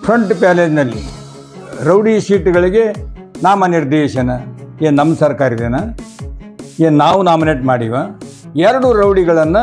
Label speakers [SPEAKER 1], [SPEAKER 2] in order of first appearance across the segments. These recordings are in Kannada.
[SPEAKER 1] ಫ್ರಂಟ್ ಪ್ಯಾಲೇಜ್ನಲ್ಲಿ ರೌಡಿ ಸೀಟ್ಗಳಿಗೆ ನಾಮನಿರ್ದೇಶನ ಏನು ನಮ್ಮ ಸರ್ಕಾರ ಇದೆನಾ ಏನು ನಾವು ನಾಮಿನೇಟ್ ಮಾಡಿವ ಎರಡು ರೌಡಿಗಳನ್ನು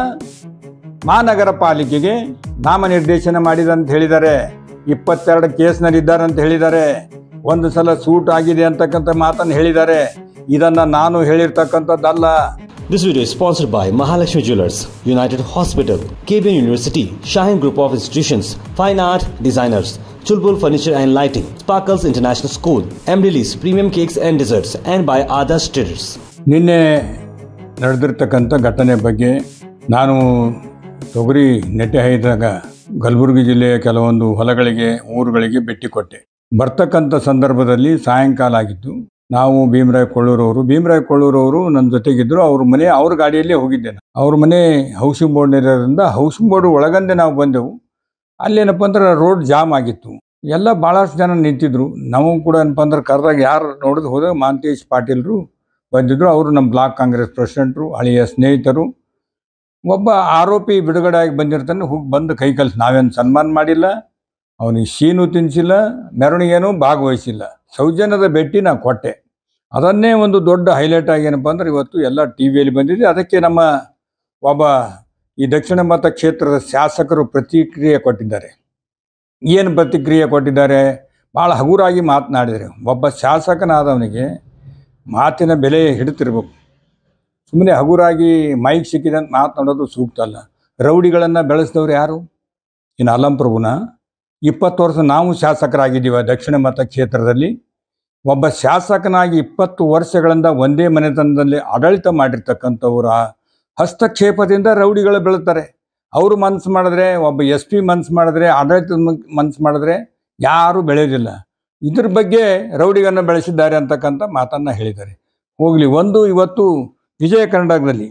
[SPEAKER 1] ಮಹಾನಗರ ಪಾಲಿಕೆಗೆ ನಾಮನಿರ್ದೇಶನ ಮಾಡಿದೆ ಅಂತ ಹೇಳಿದ್ದಾರೆ ಇಪ್ಪತ್ತೆರಡು ಕೇಸ್ನಲ್ಲಿದ್ದಾರೆ ಅಂತ ಹೇಳಿದ್ದಾರೆ ಒಂದು ಸಲ ಸೂಟ್ ಆಗಿದೆ ಅಂತಕ್ಕಂಥ ಮಾತನ್ನು ಹೇಳಿದ್ದಾರೆ ಇದನ್ನು ನಾನು ಹೇಳಿರ್ತಕ್ಕಂಥದ್ದಲ್ಲ
[SPEAKER 2] This video is sponsored by Mahalakshmi Jewelers, United Hospital, KBN University, Shaheen Group of Institutions, Fine Art Designers, Chulbul Furniture and Lighting, Sparkles International School, Emily Premium Cakes and Desserts, and by Adas Traders.
[SPEAKER 1] ನಿನ್ನೆ ನಡೆದಿರ್ತಕ್ಕಂಥ ಘಟನೆ ಬಗ್ಗೆ ನಾನು ತೊಗರಿ ನೆಟ್ಟೆ ಹಾಯ್ದಾಗ ಕಲಬುರಗಿ ಜಿಲ್ಲೆಯ ಕೆಲವೊಂದು ಹೊಲಗಳಿಗೆ ಊರುಗಳಿಗೆ ಭೇಟಿ ಕೊಟ್ಟೆ ಬರ್ತಕ್ಕಂಥ ಸಂದರ್ಭದಲ್ಲಿ ಸಾಯಂಕಾಲ ಆಗಿತ್ತು ನಾವು ಭೀಮರಾಯ ಕೊಳ್ಳೂರವರು ಭೀಮರಾಯ ಕೊಳ್ಳೂರವರು ನನ್ನ ಜೊತೆಗಿದ್ದರು ಅವ್ರ ಮನೆ ಅವ್ರ ಗಾಡಿಯಲ್ಲೇ ಹೋಗಿದ್ದೆ ನಾನು. ಅವ್ರ ಮನೆ ಹೌಸಿಂಗ್ ಬೋರ್ಡ್ ಇರೋದ್ರಿಂದ ಹೌಸಿಂಗ್ ಬೋರ್ಡ್ ಒಳಗಂದೆ ನಾವು ಬಂದೆವು ಅಲ್ಲೇನಪ್ಪ ಅಂದ್ರೆ ರೋಡ್ ಜಾಮ್ ಆಗಿತ್ತು ಎಲ್ಲ ಭಾಳಷ್ಟು ಜನ ನಿಂತಿದ್ರು ನಾವು ಕೂಡ ಏನಪ್ಪ ಅಂದ್ರೆ ಕರೆದಾಗ ಯಾರು ನೋಡಿದ್ ಹೋದಾಗ ಮಾಂತೇಶ್ ಪಾಟೀಲ್ರು ಬಂದಿದ್ರು ಅವರು ನಮ್ಮ ಬ್ಲಾಕ್ ಕಾಂಗ್ರೆಸ್ ಪ್ರೆಸಿಡೆಂಟ್ರು ಹಳೆಯ ಸ್ನೇಹಿತರು ಒಬ್ಬ ಆರೋಪಿ ಬಿಡುಗಡೆ ಆಗಿ ಬಂದಿರ್ತಾನೆ ಹೋಗಿ ಬಂದು ಕೈ ಕಲಿಸಿ ನಾವೇನು ಸನ್ಮಾನ ಮಾಡಿಲ್ಲ ಅವನಿಗೆ ಶೀನು ತಿನ್ನಿಸಿಲ್ಲ ಮೆರವಣಿಗೆನೂ ಭಾಗವಹಿಸಿಲ್ಲ ಸೌಜನ್ಯದ ಭೇಟಿ ನಾ ಕೊಟ್ಟೆ ಅದನ್ನೇ ಒಂದು ದೊಡ್ಡ ಹೈಲೈಟ್ ಆಗಿ ಏನಪ್ಪ ಅಂದ್ರೆ ಇವತ್ತು ಎಲ್ಲ ಟಿ ವಿಯಲ್ಲಿ ಬಂದಿದೆ ಅದಕ್ಕೆ ನಮ್ಮ ಒಬ್ಬ ಈ ದಕ್ಷಿಣ ಮತ ಕ್ಷೇತ್ರದ ಶಾಸಕರು ಪ್ರತಿಕ್ರಿಯೆ ಕೊಟ್ಟಿದ್ದಾರೆ ಏನು ಪ್ರತಿಕ್ರಿಯೆ ಕೊಟ್ಟಿದ್ದಾರೆ ಭಾಳ ಹಗುರಾಗಿ ಮಾತನಾಡಿದರು ಒಬ್ಬ ಶಾಸಕನಾದವನಿಗೆ ಮಾತಿನ ಬೆಲೆ ಹಿಡಿತಿರ್ಬೇಕು ಸುಮ್ಮನೆ ಹಗುರಾಗಿ ಮೈಕ್ ಸಿಕ್ಕಿದೆ ಅಂತ ಮಾತನಾಡೋದು ಸೂಕ್ತ ಅಲ್ಲ ರೌಡಿಗಳನ್ನು ಬೆಳೆಸಿದವ್ರು ಯಾರು ಇನ್ನು ಅಲಂ ಪ್ರಭುನ ಇಪ್ಪತ್ತು ವರ್ಷ ನಾವು ಶಾಸಕರಾಗಿದ್ದೀವ ದಕ್ಷಿಣ ಮತ ಕ್ಷೇತ್ರದಲ್ಲಿ ಒಬ್ಬ ಶಾಸಕನಾಗಿ ಇಪ್ಪತ್ತು ವರ್ಷಗಳಿಂದ ಒಂದೇ ಮನೆತನದಲ್ಲಿ ಆಡಳಿತ ಮಾಡಿರ್ತಕ್ಕಂಥವ್ರ ಹಸ್ತಕ್ಷೇಪದಿಂದ ರೌಡಿಗಳು ಬೆಳೀತಾರೆ ಅವರು ಮನ್ಸು ಮಾಡಿದ್ರೆ ಒಬ್ಬ ಎಸ್ ಪಿ ಮನ್ಸು ಮಾಡಿದ್ರೆ ಆಡಳಿತ ಮನ್ಸು ಮಾಡಿದ್ರೆ ಯಾರೂ ಬೆಳೆಯೋದಿಲ್ಲ ಇದ್ರ ಬಗ್ಗೆ ರೌಡಿಗನ್ನು ಬೆಳೆಸಿದ್ದಾರೆ ಅಂತಕ್ಕಂಥ ಮಾತನ್ನು ಹೇಳಿದ್ದಾರೆ ಹೋಗಲಿ ಒಂದು ಇವತ್ತು ವಿಜಯ ಕರ್ನಾಟಕದಲ್ಲಿ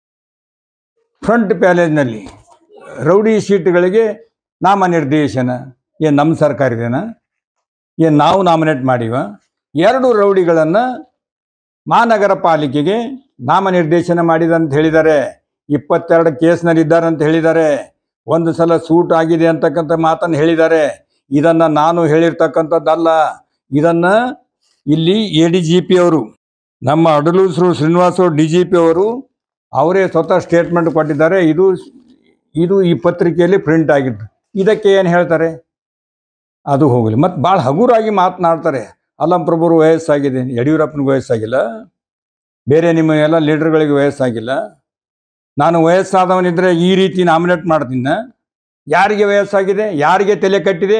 [SPEAKER 1] ಫ್ರಂಟ್ ಪ್ಯಾಲೇಜ್ನಲ್ಲಿ ರೌಡಿ ಸೀಟ್ಗಳಿಗೆ ನಾಮನಿರ್ದೇಶನ ಏನು ನಮ್ಮ ಸರ್ಕಾರ ಇದೆನಾ ಏನು ನಾವು ನಾಮಿನೇಟ್ ಮಾಡಿವ ಎರಡು ರೌಡಿಗಳನ್ನು ಮಹಾನಗರ ಪಾಲಿಕೆಗೆ ನಾಮನಿರ್ದೇಶನ ಮಾಡಿದೆ ಅಂತ ಹೇಳಿದ್ದಾರೆ ಇಪ್ಪತ್ತೆರಡು ಕೇಸ್ನಲ್ಲಿದ್ದಾರೆ ಅಂತ ಹೇಳಿದ್ದಾರೆ ಒಂದು ಸಲ ಸೂಟ್ ಆಗಿದೆ ಅಂತಕ್ಕಂಥ ಮಾತನ್ನು ಹೇಳಿದ್ದಾರೆ ಇದನ್ನು ನಾನು ಹೇಳಿರ್ತಕ್ಕಂಥದ್ದಲ್ಲ ಇದನ್ನು ಇಲ್ಲಿ ಎ ಡಿ ಜಿ ಪಿ ಅವರು ನಮ್ಮ ಅಡಲೂಸರು ಶ್ರೀನಿವಾಸ ಡಿ ಜಿ ಪಿ ಅವರು ಅವರೇ ಸ್ವತಃ ಸ್ಟೇಟ್ಮೆಂಟ್ ಕೊಟ್ಟಿದ್ದಾರೆ ಇದು ಇದು ಈ ಪತ್ರಿಕೆಯಲ್ಲಿ ಪ್ರಿಂಟ್ ಆಗಿದ್ದು ಇದಕ್ಕೆ ಏನು ಹೇಳ್ತಾರೆ ಅದು ಹೋಗಲಿ ಮತ್ತು ಭಾಳ ಹಗುರಾಗಿ ಮಾತನಾಡ್ತಾರೆ ಅಲ್ಲಂ ಪ್ರಭುರು ವಯಸ್ಸಾಗಿದೆ ಯಡಿಯೂರಪ್ಪನಿಗೆ ವಯಸ್ಸಾಗಿಲ್ಲ ಬೇರೆ ನಿಮ್ಮ ಎಲ್ಲ ಲೀಡರ್ಗಳಿಗೆ ವಯಸ್ಸಾಗಿಲ್ಲ ನಾನು ವಯಸ್ಸಾದವನಿದ್ರೆ ಈ ರೀತಿ ನಾಮಿನೇಟ್ ಮಾಡ್ತೀನ ಯಾರಿಗೆ ವಯಸ್ಸಾಗಿದೆ ಯಾರಿಗೆ ತಲೆ ಕಟ್ಟಿದೆ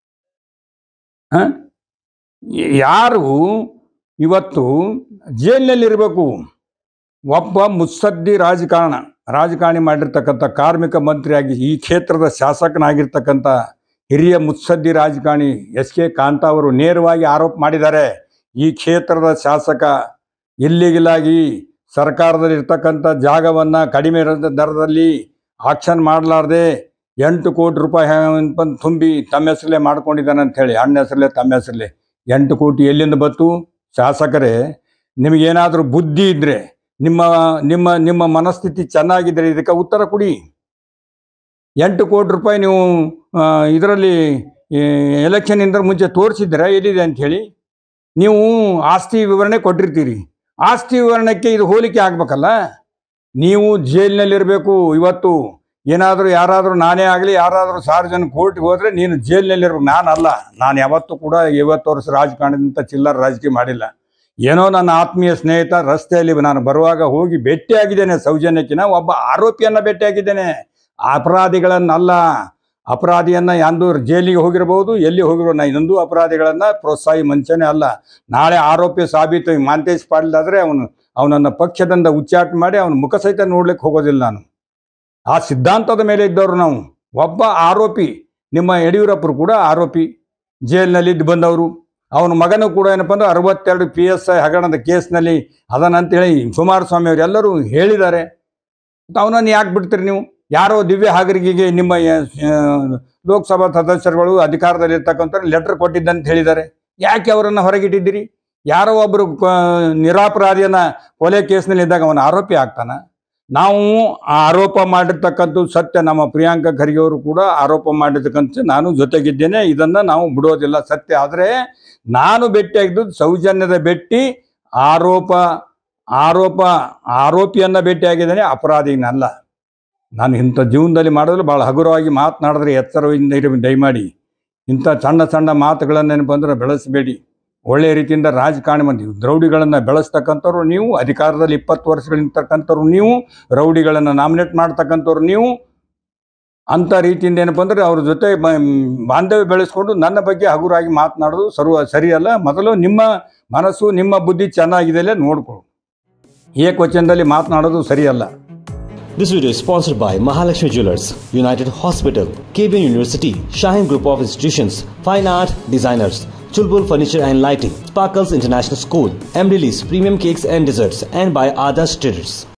[SPEAKER 1] ಹ? ಯಾರು ಇವತ್ತು ಜೈಲಿನಲ್ಲಿರಬೇಕು ಒಬ್ಬ ಮುತ್ಸದ್ದಿ ರಾಜಕಾರಣ ರಾಜಕಾರಣಿ ಮಾಡಿರ್ತಕ್ಕಂಥ ಕಾರ್ಮಿಕ ಮಂತ್ರಿಯಾಗಿ ಈ ಕ್ಷೇತ್ರದ ಶಾಸಕನಾಗಿರ್ತಕ್ಕಂಥ ಹಿರಿಯ ಮುತ್ಸದ್ದಿ ರಾಜಕಾರಣಿ ಎಸ್ ಕೆ ಕಾಂತ ಅವರು ನೇರವಾಗಿ ಆರೋಪ ಮಾಡಿದ್ದಾರೆ ಈ ಕ್ಷೇತ್ರದ ಶಾಸಕ ಇಲ್ಲಿಗಿಲಾಗಿ ಸರ್ಕಾರದಲ್ಲಿ ಇರ್ತಕ್ಕಂಥ ಜಾಗವನ್ನು ಕಡಿಮೆ ರ- ದರದಲ್ಲಿ ಆಕ್ಷನ್ ಮಾಡಲಾರ್ದೆ ಎಂಟು ಕೋಟಿ ರೂಪಾಯಿ ಹೆ- ಬಂದು ತುಂಬಿ ತಮ್ಮ ಹೆಸರಲ್ಲೇ ಮಾಡ್ಕೊಂಡಿದ್ದಾನೆ ಅಂತ ಹೇಳಿ ಅಣ್ಣ ಹೆಸರಲ್ಲೇ ತಮ್ಮ ಹೆಸರಲ್ಲೇ ಎಂಟು ಕೋಟಿ ಎಲ್ಲಿಂದ ಬಂತು ಶಾಸಕರೇ ನಿಮಗೇನಾದರೂ ಬುದ್ಧಿ ಇದ್ದರೆ ನಿಮ್ಮ ನಿಮ್ಮ ನಿಮ್ಮ ಮನಸ್ಥಿತಿ ಚೆನ್ನಾಗಿದ್ದರೆ ಇದಕ್ಕೆ ಉತ್ತರ ಕೊಡಿ ಎಂಟು ಕೋಟಿ ರೂಪಾಯಿ ನೀವು ಇದರಲ್ಲಿ ಎಲೆಕ್ಷನ್ನಿಂದ ಮುಂಚೆ ತೋರಿಸಿದ್ದೀರಾ ಎಲ್ಲಿದೆ ಅಂತ ಹೇಳಿ ನೀವು ಆಸ್ತಿ ವಿವರಣೆ ಕೊಟ್ಟಿರ್ತೀರಿ ಆಸ್ತಿ ವಿವರಣೆಗೆ ಇದು ಹೋಲಿಕೆ ಆಗ್ಬೇಕಲ್ಲ ನೀವು ಜೈಲಿನಲ್ಲಿರಬೇಕು ಇವತ್ತು ಏನಾದರೂ ಯಾರಾದರೂ ನಾನೇ ಆಗಲಿ ಯಾರಾದರೂ ಸಾವಿರ ಜನ ಕೋರ್ಟ್ಗೆ ಹೋದರೆ ನೀನು ಜೈಲಿನಲ್ಲಿರ್ಬೇಕು ನಾನಲ್ಲ ನಾನು ಯಾವತ್ತೂ ಕೂಡ ಐವತ್ತು ವರ್ಷ ರಾಜಕಾರಣದಿಂದ ಚಿಲ್ಲರ ರಾಜಕೀಯ ಮಾಡಿಲ್ಲ ಏನೋ ನನ್ನ ಆತ್ಮೀಯ ಸ್ನೇಹಿತ ರಸ್ತೆಯಲ್ಲಿ ನಾನು ಬರುವಾಗ ಹೋಗಿ ಭೇಟಿಯಾಗಿದ್ದೇನೆ ಸೌಜನ್ಯಕ್ಕಿನ ಒಬ್ಬ ಆರೋಪಿಯನ್ನು ಭೇಟಿಯಾಗಿದ್ದೇನೆ ಅಪರಾಧಿಗಳನ್ನಲ್ಲ ಅಪರಾಧಿಯನ್ನು ಎಂದು ಜೈಲಿಗೆ ಹೋಗಿರಬಹುದು ಎಲ್ಲಿ ಹೋಗಿರೋ ನಾ ಇನ್ನೊಂದು ಅಪರಾಧಿಗಳನ್ನು ಪ್ರೋತ್ಸಾಹಿ ಮನುಷ್ಯನೇ ಅಲ್ಲ ನಾಳೆ ಆರೋಪಿ ಸಾಬೀತು ಈ ಮಾಂತೇಶ್ ಪಾಟೀಲ್ ಆದರೆ ಅವನು ಅವನನ್ನು ಪಕ್ಷದಿಂದ ಉಚ್ಚಾಟ ಮಾಡಿ ಅವನ ಮುಖ ಸಹಿತ ನೋಡ್ಲಿಕ್ಕೆ ಹೋಗೋದಿಲ್ಲ ನಾನು ಆ ಸಿದ್ಧಾಂತದ ಮೇಲೆ ಇದ್ದವರು ನಾವು ಒಬ್ಬ ಆರೋಪಿ ನಿಮ್ಮ ಯಡಿಯೂರಪ್ಪರು ಕೂಡ ಆರೋಪಿ ಜೈಲಿನಲ್ಲಿ ಇದ್ದು ಬಂದವರು ಅವನ ಮಗನೂ ಕೂಡ ಏನಪ್ಪ ಅಂದ್ರೆ ಅರವತ್ತೆರಡು ಪಿ ಎಸ್ ಐ ಹಗರಣದ ಕೇಸ್ನಲ್ಲಿ ಅದನ್ನಂತೇಳಿ ಕುಮಾರಸ್ವಾಮಿ ಅವರು ಎಲ್ಲರೂ ಹೇಳಿದ್ದಾರೆ ಅವನನ್ನು ಯಾಕೆ ಬಿಡ್ತೀರಿ ನೀವು ಯಾರೋ ದಿವ್ಯ ಹಾಗರಿಗೆಗೆ ನಿಮ್ಮ ಆ, ಲೋಕಸಭಾ ಸದಸ್ಯರುಗಳು ಅಧಿಕಾರದಲ್ಲಿರ್ತಕ್ಕಂಥ ಲೆಟರ್ ಕೊಟ್ಟಿದ್ದಂತ ಹೇಳಿದ್ದಾರೆ ಯಾಕೆ ಅವರನ್ನು ಹೊರಗಿಟ್ಟಿದ್ದೀರಿ ಯಾರೋ ಒಬ್ಬರು ಕ- ನಿರಪರಾಧಿಯನ್ನ ಕೊಲೆ ಕೇಸ್ನಲ್ಲಿ ಇದ್ದಾಗ ಅವನ ಆರೋಪಿ ಆಗ್ತಾನ ನಾವು ಆ ಆರೋಪ ಮಾಡಿರ್ತಕ್ಕಂಥ ಸತ್ಯ ನಮ್ಮ ಪ್ರಿಯಾಂಕಾ ಖರ್ಗೆ ಅವರು ಕೂಡ ಆರೋಪ ಮಾಡಿರ್ತಕ್ಕಂಥ ನಾನು ಜೊತೆಗಿದ್ದೇನೆ ಇದನ್ನು ನಾವು ಬಿಡೋದಿಲ್ಲ ಸತ್ಯ ಆದರೆ ನಾನು ಭೇಟಿಯಾಗಿದ್ದು ಸೌಜನ್ಯದ ಭೇಟಿ ಆರೋಪ ಆರೋಪ ಆರೋಪಿಯನ್ನು ಭೇಟಿಯಾಗಿದ್ದೇನೆ ಅಪರಾಧಿನಲ್ಲ ನಾನು ಇಂಥ ಜೀವನದಲ್ಲಿ ಮಾಡೋದು ಭಾಳ ಹಗುರವಾಗಿ ಮಾತನಾಡಿದ್ರೆ ಎಚ್ಚರದಿಂದ ಇರಿ ದಯಮಾಡಿ ಇಂಥ ಸಣ್ಣ ಸಣ್ಣ ಮಾತುಗಳನ್ನೇನಪ್ಪ ಅಂದ್ರೆ ಬೆಳೆಸಬೇಡಿ ಒಳ್ಳೆಯ ರೀತಿಯಿಂದ ರಾಜಕಾರಣ ಮಾಡಿ ರೌಡಿಗಳನ್ನು ಬೆಳೆಸ್ತಕ್ಕಂಥವ್ರು ನೀವು ಅಧಿಕಾರದಲ್ಲಿ ಇಪ್ಪತ್ತು ವರ್ಷಗಳಿರ್ತಕ್ಕಂಥವ್ರು ನೀವು ರೌಡಿಗಳನ್ನು ನಾಮಿನೇಟ್ ಮಾಡ್ತಕ್ಕಂಥವ್ರು ನೀವು ಅಂಥ ರೀತಿಯಿಂದ ಏನಪ್ಪ ಅಂದರೆ ಅವ್ರ ಜೊತೆ ಬ- ಬಾಂಧವ್ಯ ಬೆಳೆಸ್ಕೊಂಡು ನನ್ನ ಬಗ್ಗೆ ಹಗುರಾಗಿ ಮಾತನಾಡೋದು ಸರ್ವ ಸರಿಯಲ್ಲ ಮೊದಲು ನಿಮ್ಮ ಮನಸ್ಸು ನಿಮ್ಮ ಬುದ್ಧಿ ಚೆನ್ನಾಗಿದೆಯಲ್ಲ ನೋಡ್ಕೊಳ್ಳು ಏಕವಚನದಲ್ಲಿ ಮಾತನಾಡೋದು ಸರಿಯಲ್ಲ
[SPEAKER 2] This video is sponsored by Mahalakshmi Jewelers, United Hospital, KBN University, Shaheen Group of Institutions, Fine Art Designers, Chulbul Furniture and Lighting, Sparkles International School, M Release Premium Cakes and Desserts, and by Adas Traders.